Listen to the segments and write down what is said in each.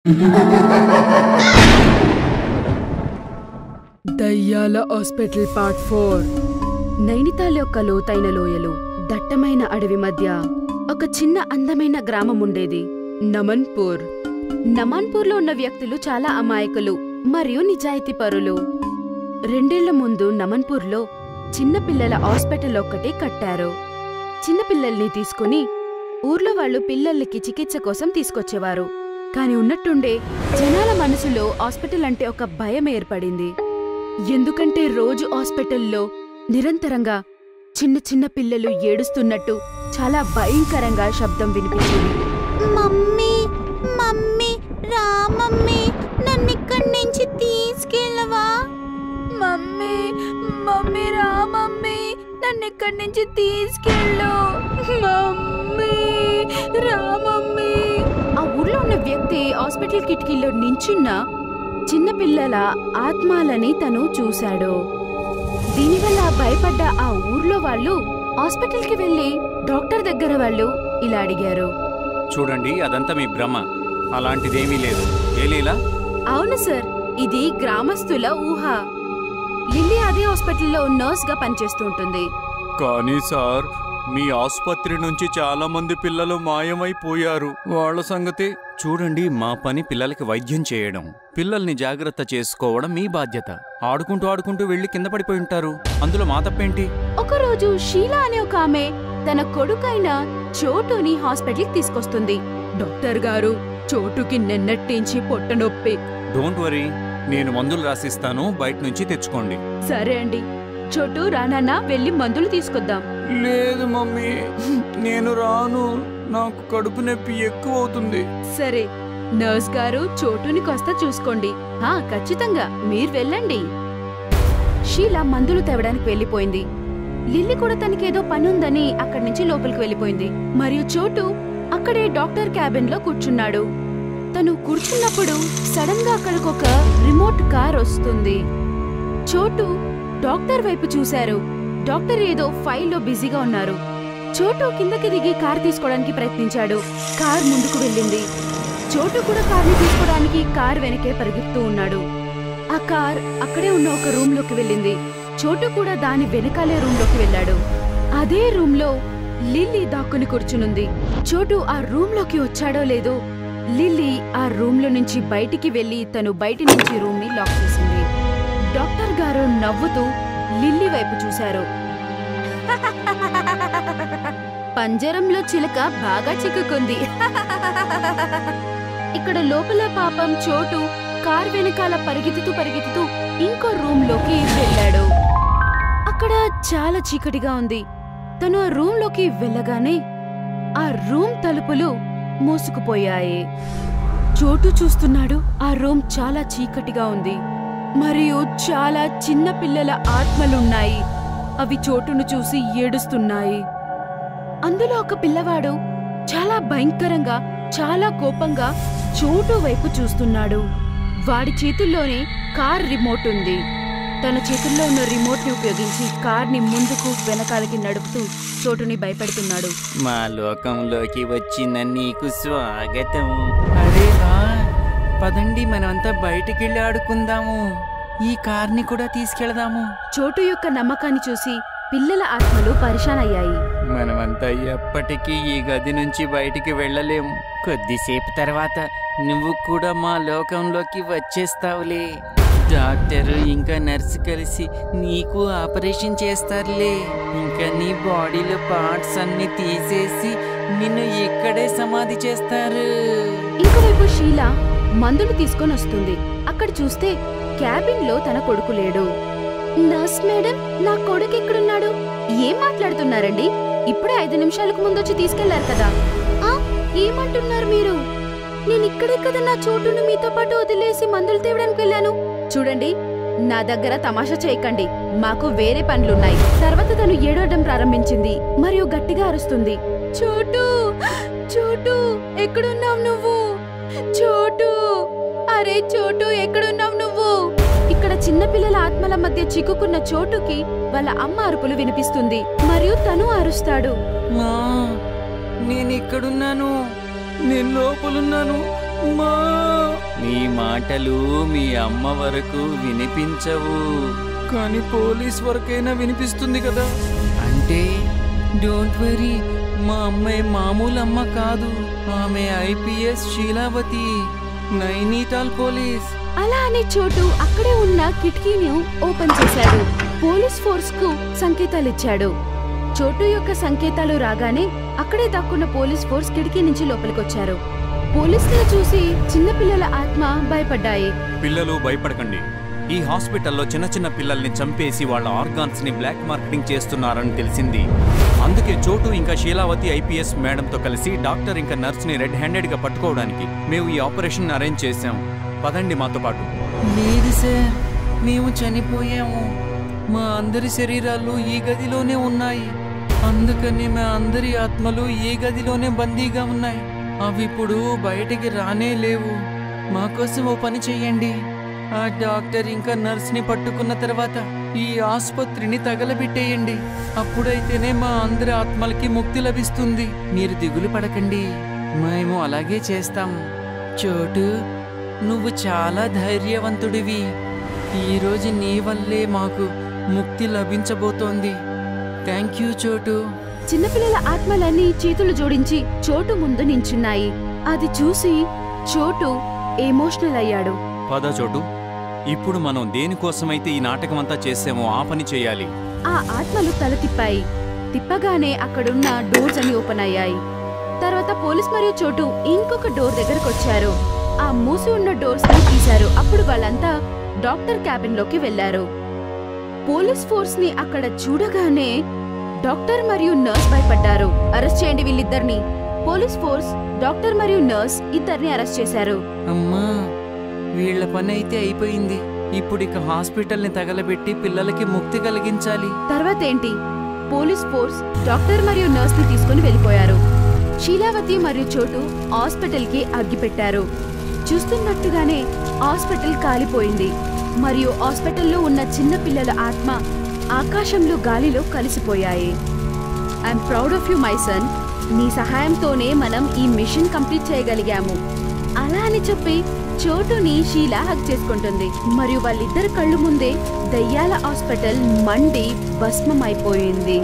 దయ్యాల hospital part four Nainital యొక్క లోతైన లోయలు దట్టమైన అడవి మధ్య ఒక చిన్న అందమైన గ్రామం ఉండేది నమన్పూర్ నమన్పూర్లో ఉన్న వ్యక్తులు చాలా అమాయకులు మరియు నిజాయితీ పరులు రెండేళ్ల ముందు నమన్పూర్లో చిన్న పిల్లల హాస్పిటల్ ఒక్కటి కట్టారు చిన్న పిల్లల్ని తీసుకుని ఊర్లో వాళ్ళు పిల్లలకి చికిత్స కోసం తీసుకొచ్చేవారు కాని ఉన్నట్టుండే జనాల మనసులో హాస్పిటల్ అంటే ఒక భయం ఏర్పడింది ఎందుకంటే రోజు హాస్పిటల్లో నిరంతరంగా చిన్న చిన్న పిల్లలు ఏడుస్తున్నట్టు చాలా భయంకరంగా శబ్దం వినిపించింది మమ్మీ మమ్మీ రా మమ్మీ నన్ను ఇక్కడి నుంచి తీసుకెళ్ళవా మమ్మీ మమ్మీ రా మమ్మీ నన్ను ఇక్కడి నుంచి తీసుకెళ్ళు మమ్మీ రా మమ్మీ ఆ ఊర్లో ఉన్న వ్యక్తి హాస్పిటల్ కిటికీలో నించున్న చిన్న పిల్లల ఆత్మాలని తను చూశాడు దీనివల్ల భయపడ్డ ఆ ఊర్లో వాళ్ళు హాస్పిటల్కి వెళ్లి డాక్టర్ దగ్గర వాళ్ళు ఇలా అడిగారు చూడండి అదంతా మీ భ్రమ అలాంటిదేమీ లేదు ఏ లీలా అవును సార్ ఇది గ్రామస్తుల ఊహ లిల్లీ అదే హాస్పిటల్లో నర్స్ గా పనిచేస్తూ ఉంటుంది కానీ సార్ మీ ఆసుపత్రి నుంచి చాలా మంది పిల్లలు మాయమైపోయారు వాళ్ళ సంగతి చూడండి మా పని పిల్లలకి వైద్యం చేయడం పిల్లల్ని జాగ్రత్త చేసుకోవడం మీ బాధ్యత ఆడుకుంటూ ఆడుకుంటూ వెళ్ళి కింద పడిపోయి ఉంటారు అందులో మా తప్పేంటి ఒకరోజు షీలా అనే ఒక ఆమె తన కొడుకైన చోటుని హాస్పిటల్కి తీసుకొస్తుంది డాక్టర్ గారు చోటుకి నిన్నట్టించి పొట్ట నొప్పి డోంట్ వరీ నేను మందులు రాసిస్తాను బయట నుంచి తెచ్చుకోండి సరే అండి చోటు రానన్నా వెళ్ళి మందులు తీసుకొద్దాం లేదు మమ్మీ నేను రాను నాకు కడుపు నొప్పి ఎక్కువ అవుతుంది సరే నర్స్ గారు చోటుని కాస్త చూసుకోండి హా ఖచ్చితంగా మీరు వెళ్ళండి షీలా మందులు తేవడానికి వెళ్ళిపోయింది లిల్లీ కూడా తనకేదో పనుందని అక్కడి నుంచి లోపలికి వెళ్ళిపోయింది మరియు చోటు అక్కడే డాక్టర్ క్యాబిన్ లో కూర్చున్నాడు తను కూర్చున్నప్పుడు సడన్ గా అక్కడికొక రిమోట్ కార్ వస్తుంది చోటు డాక్టర్ వైపు చూశారు డాక్టర్ ఏదో ఫైల్లో బిజీగా ఉన్నారు చోటు కిందకి దిగి కార్ తీసుకోవడానికి ప్రయత్నించాడు కార్ ముందుకు వెళ్ళింది చోటు కూడా కార్ని తీసుకోవడానికి కార్ వెనకే పరిగెత్తూ ఉన్నాడు ఆ కార్ అక్కడే ఉన్న ఒక రూమ్ లోకి వెళ్ళింది చోటు కూడా దాని వెనకాలే రూమ్ లోకి వెళ్ళాడు అదే రూమ్ లో లిల్లీ దాక్కుని కూర్చునుంది చోటు ఆ రూమ్ లోకి వచ్చాడో లేదో లిల్లీ ఆ రూమ్ లో నుంచి బయటికి వెళ్లి తను బయటి నుంచి రూమ్ ని లాక్ చేసింది డాక్టర్ గారు నవ్వుతూ లిల్లీ వైపు చూశారు పంజరంలో చిలుక బాగా చిక్కుకుంది ఇక్కడ లోపల పాపం చోటు కార్ వెనకాల పరిగెత్తుతూ పరిగెత్తుతూ ఇంకో రూమ్ లోకి వెళ్ళాడు అక్కడ చాలా చీకటిగా ఉంది తను ఆ రూమ్ లోకి వెళ్ళగానే ఆ రూమ్ తలుపులు మూసుకుపోయాయి చోటు చూస్తున్నాడు ఆ రూమ్ చాలా చీకటిగా ఉంది మరియు చాలా చిన్న పిల్లల ఆత్మలున్నాయి అవి చోటును చూసి ఏడుస్తున్నాయి అందులో ఒక పిల్లవాడు చాలా భయంకరంగా చాలా కోపంగా చోటు వైపు చూస్తున్నాడు వాడి చేతుల్లోనే కార్ రిమోట్ ఉంది తన చేతుల్లో ఉన్న రిమోట్ ని ఉపయోగించి కార్ ని ముందుకు వెనకాలకి నడుపుతూ చోటుని భయపెడుతున్నాడు మా లోకంలోకి వచ్చిన నీకు స్వాగతం అరే రా పదండి మనమంతా బయటికెళ్ళి ఆడుకుందాము ఈ కార్ని కూడా తీసుకెళదాము చోటు యొక్క నమ్మకాన్ని చూసి పిల్లల ఆత్మలు పరిశానయ్యాయి మనమంతా ఎప్పటికీ ఈ గది నుంచి బయటికి వెళ్ళలేం కొద్దిసేపు తర్వాత నువ్వు కూడా మా లోకంలోకి వచ్చేస్తావులే డాక్టరు ఇంకా నర్సు కలిసి నీకు ఆపరేషన్ చేస్తారులే ఇంకా నీ బాడీలో పార్ట్స్ అన్ని తీసేసి నిన్ను ఇక్కడే సమాధి చేస్తారు ఇంకోవైపు షీల మందులు తీసుకొని వస్తుంది అక్కడ చూస్తే క్యాబిన్ లో తన కొడుకు లేడు నర్స్ మేడం నా కొడుకు ఎక్కడున్నాడు ఏం మాట్లాడుతున్నారండి ఇప్పుడే ఐదు నిమిషాలకు ముందొచ్చి తీసుకెళ్లారు కదా ఆ ఏమంటున్నారు మీరు నేను ఇక్కడే కదా నా చోటును మీతో పాటు వదిలేసి మందులు తేవడానికి వెళ్ళాను చూడండి నా దగ్గర తమాషా చేయకండి మాకు వేరే పనులున్నాయి తర్వాత తను ఏడవడం ప్రారంభించింది మరియు గట్టిగా అరుస్తుంది చోటు చోటు ఎక్కడున్నావు నువ్వు చోటు అరే చోటు ఎక్కడున్నావు నువ్వు ఇక్కడ చిన్నపిల్లల ఆత్మల మధ్య చిక్కుకున్న చోటుకి వాళ్ళ అమ్మ అరుపులు వినిపిస్తుంది మరియు తను అరుస్తాడు మా నేను ఇక్కడున్నాను నేను లోపలున్నాను మా మీ మాటలు మీ అమ్మ వరకు వినిపించవు కానీ పోలీస్ వరకైనా వినిపిస్తుంది కదా అంటే డోంట్ వరీ మా అమ్మాయి మామూలు అమ్మ కాదు ఆమె ఐపీఎస్ శీలావతి నైనీతాల్ పోలీస్ అలా అని చోటు అక్కడే ఉన్న కిటికీని ఓపెన్ చేశాడు పోలీస్ ఫోర్స్ కు సంకేతాలు ఇచ్చాడు చోటు యొక్క సంకేతాలు రాగానే అక్కడే దాక్కున్న పోలీస్ ఫోర్స్ కిటికీ నుంచి లోపలికొచ్చారు పోలీసులను చూసి చిన్నపిల్లల ఆత్మ భయపడ్డాయి పిల్లలు భయపడకండి ఈ హాస్పిటల్లో చిన్న చిన్న పిల్లల్ని చంపేసి వాళ్ళ ఆర్గాన్స్ ని బ్లాక్ మార్కెటింగ్ చేస్తున్నారని తెలిసింది అందుకే చోటు ఇంకా శీలావతి ఐపీఎస్ మేడంతో కలిసి డాక్టర్ ఇంకా నర్స్ ని రెడ్ హ్యాండెడ్ గా పట్టుకోవడానికి మేము ఈ ఆపరేషన్ అరేంజ్ చేశాం పదండి మాతో పాటు లేదు సార్ మేము చనిపోయాము మా అందరి శరీరాలు ఈ గదిలోనే ఉన్నాయి అందుకని మా అందరి ఆత్మలు ఈ గదిలోనే బందీగా ఉన్నాయి అవి ఇప్పుడు బయటికి రానే లేవు మా కోసం ఓ పని చెయ్యండి ఆ డాక్టర్ ఇంకా నర్స్ని పట్టుకున్న తర్వాత ఈ ఆసుపత్రిని తగలబెట్టేయండి అప్పుడైతేనే మా అందరి ఆత్మలకి ముక్తి లభిస్తుంది మీరు దిగులు పడకండి మేము అలాగే చేస్తాం చోటు నువ్వు చాలా ధైర్యవంతుడివి ఈరోజు నీ వల్లే మాకు ముక్తి లభించబోతోంది థ్యాంక్ యూ చోటు చిన్నపిల్లల ఆత్మలన్నీ చేతులు జోడించి చోటు ముందు నించున్నాయి అది చూసి చోటు ఎమోషనల్ అయ్యాడు పద చోటు ఇప్పుడు మనం దేనికోసమైతే ఈ నాటకం అంతా చేసామో ఆ పని చేయాలి ఆ ఆత్మలు తల తిప్పాయి తిప్పగానే అక్కడున్న డోర్స్ అన్ని ఓపెన్ అయ్యాయి తర్వాత పోలీస్ మరియు చోటు ఇంకొక డోర్ దగ్గరకు వచ్చారు ఆ మూసి ఉన్న డోర్స్ ని తీశారు అప్పుడు వాళ్ళంతా డాక్టర్ క్యాబిన్ లోకి వెళ్లారు పోలీస్ ఫోర్స్ ని అక్కడ చూడగానే డాక్టర్ మరియు నర్స్ భయపడ్డారు అరెస్ట్ చేయండి వీళ్ళిద్దరిని పోలీస్ ఫోర్స్ డాక్టర్ మరియు నర్స్ ఇద్దరిని అరెస్ట్ చేశారు అమ్మా వీళ్ళ పని అయితే అయిపోయింది ఇప్పుడు ఇక హాస్పిటల్ని తగలబెట్టి పిల్లలకి ముక్తి కలిగించాలి తర్వాత ఏంటి పోలీస్ ఫోర్స్ డాక్టర్ మరియు నర్స్ ని తీసుకుని వెళ్ళిపోయారు శీలావతి మరియు చోటు హాస్పిటల్ కి అగ్గిపెట్టారు చూస్తున్నట్టుగానే హాస్పిటల్ కాలిపోయింది మరియు హాస్పిటల్లో ఉన్న చిన్న పిల్లల ఆత్మ ఆకాశంలో గాలిలో కలిసిపోయాయి I'm proud of you my son నీ సహాయంతోనే మనం ఈ మిషన్ కంప్లీట్ చేయగలిగాము అలా అని చెప్పి చోటుని షీలా హక్ చేసుకుంటుంది మరియు వాళ్ళిద్దరి కళ్ళు ముందే దయ్యాల హాస్పిటల్ మండి భస్మమైపోయింది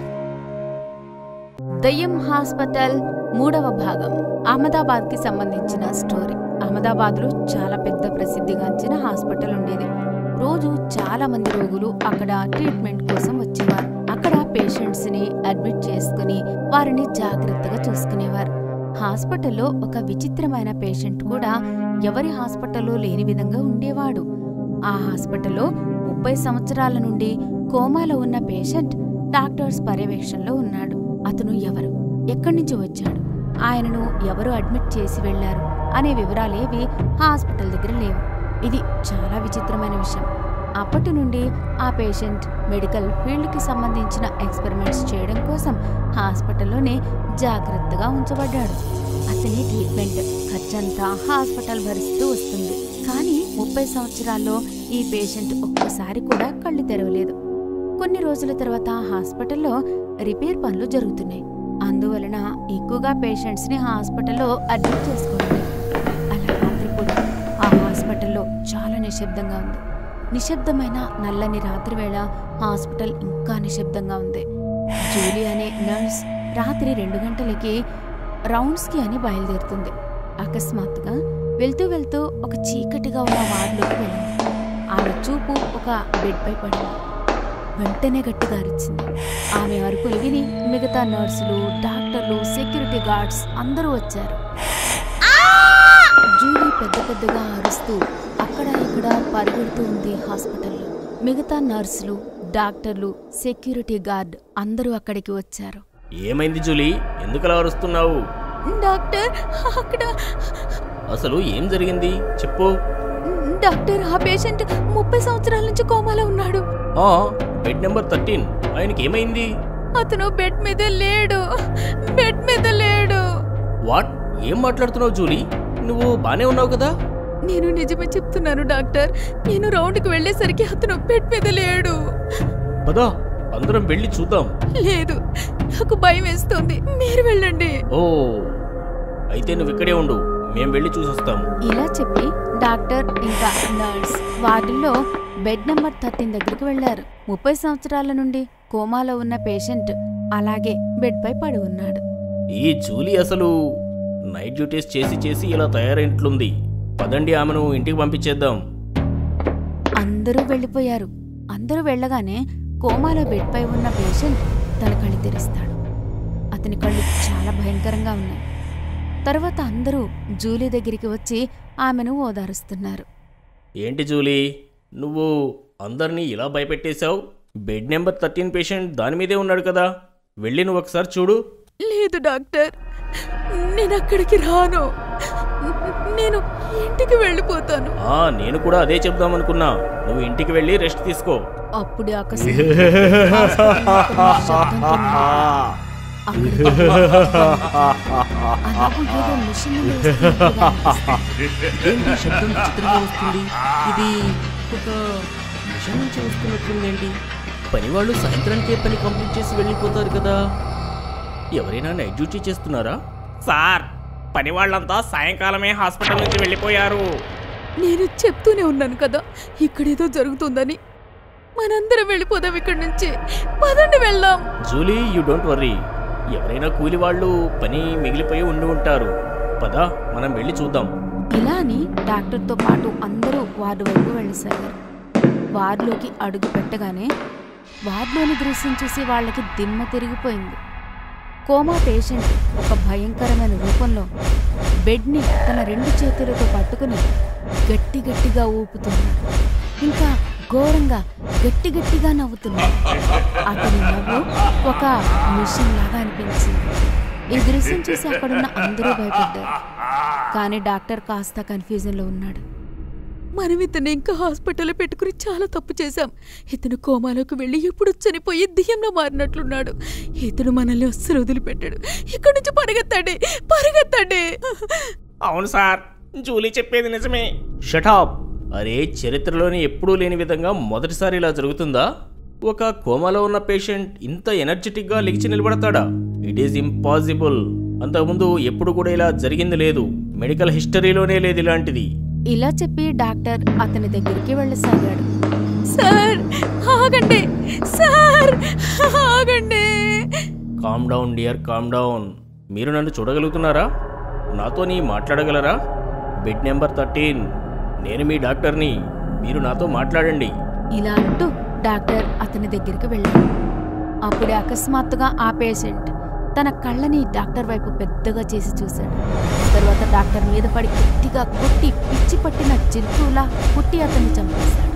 దయ్యం హాస్పిటల్ మూడవ భాగం అహ్మదాబాద్ కి సంబంధించిన స్టోరీ అహ్మదాబాద్ లో చాలా పెద్ద ప్రసిద్ధిగాంచిన హాస్పిటల్ ఉండేది రోజు చాలా మంది రోగులు అక్కడ ట్రీట్మెంట్ కోసం వచ్చేవారు అక్కడ పేషెంట్స్ ని అడ్మిట్ చేసుకుని వారిని జాగ్రత్తగా చూసుకునేవారు హాస్పిటల్లో ఒక విచిత్రమైన పేషెంట్ కూడా ఎవరి హాస్పిటల్లో లేని విధంగా ఉండేవాడు ఆ హాస్పిటల్లో ముప్పై సంవత్సరాల నుండి కోమాలో ఉన్న పేషెంట్ డాక్టర్స్ పర్యవేక్షణలో ఉన్నాడు అతను ఎవరు ఎక్కడి నుంచి వచ్చాడు ఆయనను ఎవరు అడ్మిట్ చేసి వెళ్లారు అనే వివరాలేవి హాస్పిటల్ దగ్గర లేవు ఇది చాలా విచిత్రమైన విషయం అప్పటి నుండి ఆ పేషెంట్ మెడికల్ ఫీల్డ్కి సంబంధించిన ఎక్స్పెరిమెంట్స్ చేయడం కోసం హాస్పిటల్లోనే జాగ్రత్తగా ఉంచబడ్డాడు అతని ట్రీట్మెంట్ ఖర్చంతా హాస్పిటల్ భరిస్తూ వస్తుంది కానీ ముప్పై సంవత్సరాల్లో ఈ పేషెంట్ ఒక్కసారి కూడా కళ్ళు తెరవలేదు కొన్ని రోజుల తర్వాత హాస్పిటల్లో రిపేర్ పనులు జరుగుతున్నాయి అందువలన ఎక్కువగా పేషెంట్స్ ని హాస్పిటల్లో అడ్మిట్ చేసుకుంటుంది అలా రాత్రిపూట ఆ హాస్పిటల్లో చాలా నిశ్శబ్దంగా ఉంది నిశ్శబ్దమైన నల్లని రాత్రి వేళ హాస్పిటల్ ఇంకా నిశ్శబ్దంగా ఉంది జూలీ అనే నర్స్ రాత్రి రెండు గంటలకి రౌండ్స్కి అని బయలుదేరుతుంది అకస్మాత్తుగా వెళ్తూ వెళ్తూ ఒక చీకటిగా ఉన్న వార్డులోకి వెళ్ళింది ఆమె చూపు ఒక బెడ్పై పడింది వెంటనే గట్టిగా అరిచింది ఆమె అరుపులు విని మిగతా నర్సులు డాక్టర్లు సెక్యూరిటీ గార్డ్స్ అందరూ వచ్చారు జూలీ పెద్ద పెద్దగా అరుస్తూ అక్కడ ఇక్కడ పరిగెడుతూ ఉంది హాస్పిటల్లో మిగతా నర్సులు డాక్టర్లు సెక్యూరిటీ గార్డ్ అందరూ అక్కడికి వచ్చారు ఏమైంది జూలీ ఎందుకలా అరుస్తున్నావు డాక్టర్ అక్కడ అసలు ఏం జరిగింది చెప్పు డాక్టర్ ఆ పేషెంట్ ముప్పై సంవత్సరాల నుంచి కోమాలో ఉన్నాడు ఆ బెడ్ నెంబర్ థర్టీన్ ఆయనకి ఏమైంది అతను బెడ్ మీద లేడు బెడ్ మీద లేడు వాట్ ఏం మాట్లాడుతున్నావు జూలీ నువ్వు బానే ఉన్నావు కదా నేను నిజమే చెప్తున్నాను డాక్టర్ నేను రౌండ్కి వెళ్ళేసరికి అతను బెడ్ మీద లేడు పదా అందరం వెళ్ళి చూద్దాం లేదు నాకు భయం వేస్తుంది మీరు వెళ్ళండి ఓ అయితే నువ్వు ఇక్కడే ఉండు మేము వెళ్ళి చూసొస్తాం ఇలా చెప్పి డాక్టర్ ఇంకా నర్స్ వార్డుల్లో బెడ్ నెంబర్ థర్టీన్ దగ్గరికి వెళ్లారు ముప్పై సంవత్సరాల నుండి కోమాలో ఉన్న పేషెంట్ అలాగే బెడ్ పై పడి ఉన్నాడు ఈ జూలీ అసలు నైట్ డ్యూటీస్ చేసి చేసి ఇలా తయారైనట్లుంది పదండి ఆమెను ఇంటికి పంపించేద్దాం అందరూ వెళ్ళిపోయారు అందరూ వెళ్ళగానే కోమాలో బెడ్ పై ఉన్న పేషెంట్ తన కళ్ళు తెరుస్తాడు అతని కళ్ళు చాలా భయంకరంగా ఉన్నాయి తర్వాత అందరూ జూలీ దగ్గరికి వచ్చి ఆమెను ఓదారుస్తున్నారు ఏంటి జూలీ నువ్వు అందరినీ ఇలా భయపెట్టేశావు బెడ్ నెంబర్ థర్టీన్ పేషెంట్ దాని మీదే ఉన్నాడు కదా వెళ్ళి నువ్వు ఒకసారి చూడు లేదు డాక్టర్ నేను అక్కడికి రాను నేను ఇంటికి వెళ్ళిపోతాను ఆ నేను కూడా అదే చెప్దామనుకున్నా నువ్వు ఇంటికి వెళ్ళి రెస్ట్ తీసుకో అప్పుడే అకస్మాత్తుగా హాస్పిటల్ నుంచి శబ్దం తోడైంది. అక్కడికి అలాగే ఏదో మిషన్ నుండి వస్తున్నట్లుగా అనిపిస్తుంది. ఏంటి శబ్దం చిత్రంగా వస్తుంది ఇది ఒక మిషన్ నుంచి వస్తున్నట్లుందేంటి పని వాళ్ళు సాయంత్రానికే పని కంప్లీట్ చేసి వెళ్ళిపోతారు కదా ఎవరైనా నైట్ డ్యూటీ చేస్తున్నారా సార్ పని వాళ్ళంతా సాయంకాలమే హాస్పిటల్ నుంచి వెళ్ళిపోయారు నేను చెప్తూనే ఉన్నాను కదా ఇక్కడేదో జరుగుతుందని మనందరం వెళ్ళిపోదాం ఇక్కడి నుంచి పదండి వెళ్దాం జూలీ యూ డోంట్ వర్రీ ఎవరైనా కూలి వాళ్ళు పని మిగిలిపోయి ఉండి ఉంటారు పద మనం వెళ్ళి చూద్దాం ఇలా అని డాక్టర్తో పాటు అందరూ వార్డు వైపు వెళ్ళసాగారు వార్డులోకి అడుగు పెట్టగానే వార్డులోని దృశ్యం చూసి వాళ్ళకి దిమ్మ తిరిగిపోయింది కోమా పేషెంట్ ఒక భయంకరమైన రూపంలో బెడ్ని తన రెండు చేతులతో పట్టుకుని గట్టి గట్టిగా ఊపుతున్నాడు ఇంకా ఘోరంగా గట్టి గట్టిగా నవ్వుతున్నాడు అతని నవ్వు ఒక మిషన్ లాగా అనిపించింది ఈ దృశ్యం చూసి అక్కడున్న అందరూ భయపడ్డారు కానీ డాక్టర్ కాస్త కన్ఫ్యూజన్లో ఉన్నాడు మనం ఇతను ఇంకా హాస్పిటల్లో పెట్టుకుని చాలా తప్పు చేశాం ఇతను కోమాలోకి వెళ్ళి ఎప్పుడు చనిపోయి దెయ్యంలో మారినట్లున్నాడు ఇతను మనల్ని అస్సలు వదిలిపెట్టాడు ఇక్కడి నుంచి పరిగెత్తండి పరిగెత్తండి అవును సార్ జూలీ చెప్పేది నిజమే షటాప్ అరే చరిత్రలోని ఎప్పుడూ లేని విధంగా మొదటిసారి ఇలా జరుగుతుందా ఒక కోమాలో ఉన్న పేషెంట్ ఇంత ఎనర్జెటిక్గా లెగిచి నిలబడతాడా ఇట్ ఈస్ ఇంపాసిబుల్ అంతకుముందు ఎప్పుడు కూడా ఇలా జరిగింది లేదు మెడికల్ హిస్టరీలోనే లేదు ఇలాంటిది ఇలా చెప్పి డాక్టర్ అతని దగ్గరికి వెళ్ళసాగాడు సార్ ఆగండి సార్ ఆగండి calm down dear calm down మీరు నన్ను చూడగలుగుతున్నారా నాతో నీ మాట్లాడగలరా బెడ్ నెంబర్ థర్టీన్ నేను మీ డాక్టర్ని మీరు నాతో మాట్లాడండి ఇలా అంటూ డాక్టర్ అతని దగ్గరికి వెళ్ళాడు అప్పుడే అకస్మాత్తుగా ఆ పేషెంట్ తన కళ్ళని డాక్టర్ వైపు పెద్దగా చేసి చూశాడు తర్వాత డాక్టర్ మీద పడి గట్టిగా కొట్టి పిచ్చి పట్టిన జంతువులా కొట్టి అతన్ని చంపేశాడు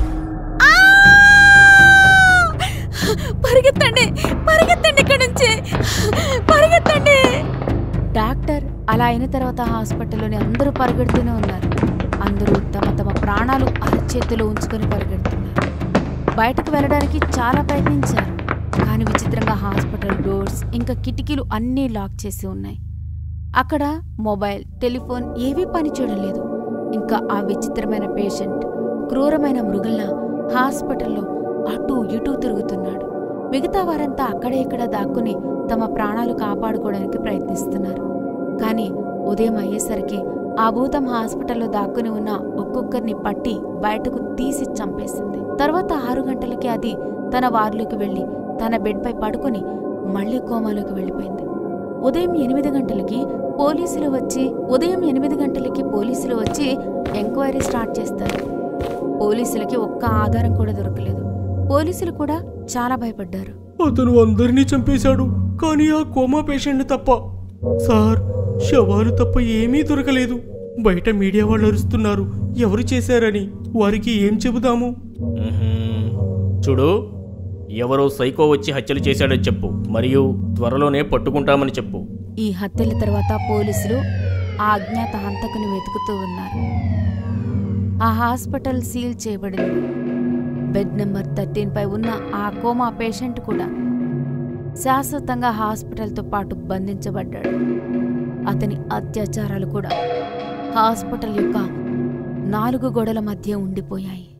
పరిగెత్తండి పరిగెత్తండి ఇక్కడి నుంచి పరిగెత్తండి డాక్టర్ అలా అయిన తర్వాత హాస్పిటల్లోని అందరూ పరిగెడుతూనే ఉన్నారు అందరూ తమ తమ ప్రాణాలు అరచేతిలో ఉంచుకొని పరిగెడుతున్నారు బయటకు వెళ్ళడానికి చాలా ప్రయత్నించారు కానీ విచిత్రంగా హాస్పిటల్ డోర్స్ ఇంకా కిటికీలు అన్నీ లాక్ చేసి ఉన్నాయి అక్కడ మొబైల్ టెలిఫోన్ ఏవీ పనిచేయడం లేదు ఇంకా ఆ విచిత్రమైన పేషెంట్ క్రూరమైన మృగంలా హాస్పిటల్లో అటూ ఇటూ తిరుగుతున్నాడు మిగతా వారంతా అక్కడ ఇక్కడ దాక్కుని తమ ప్రాణాలు కాపాడుకోవడానికి ప్రయత్నిస్తున్నారు కానీ ఉదయం అయ్యేసరికి ఆ భూతం హాస్పిటల్లో దాక్కుని ఉన్న ఒక్కొక్కరిని పట్టి బయటకు తీసి చంపేసింది తర్వాత ఆరు గంటలకి అది తన వార్డులోకి వెళ్లి తన బెడ్పై పడుకొని మళ్లీ కోమాలోకి వెళ్ళిపోయింది ఉదయం ఎనిమిది గంటలకి పోలీసులు వచ్చి ఉదయం ఎనిమిది గంటలకి పోలీసులు వచ్చి ఎంక్వైరీ స్టార్ట్ చేస్తారు పోలీసులకి ఒక్క ఆధారం కూడా దొరకలేదు పోలీసులు కూడా చాలా భయపడ్డారు అతను అందరినీ చంపేశాడు కానీ ఆ కోమా పేషెంట్ తప్ప సార్ శవాలు తప్ప ఏమీ దొరకలేదు బయట మీడియా వాళ్ళు అరుస్తున్నారు ఎవరు చేశారని వారికి ఏం చెబుదాము చూడు ఎవరో సైకో వచ్చి హత్యలు చేశాడని చెప్పు మరియు త్వరలోనే పట్టుకుంటామని చెప్పు ఈ హత్యల తర్వాత పోలీసులు ఆ అజ్ఞాత హంతకుని వెతుకుతూ ఉన్నారు ఆ హాస్పిటల్ సీల్ చేయబడింది బెడ్ నెంబర్ థర్టీన్ పై ఉన్న ఆ కోమా పేషెంట్ కూడా శాశ్వతంగా హాస్పిటల్తో పాటు బంధించబడ్డాడు అతని అత్యాచారాలు కూడా హాస్పిటల్ యొక్క నాలుగు గోడల మధ్య ఉండిపోయాయి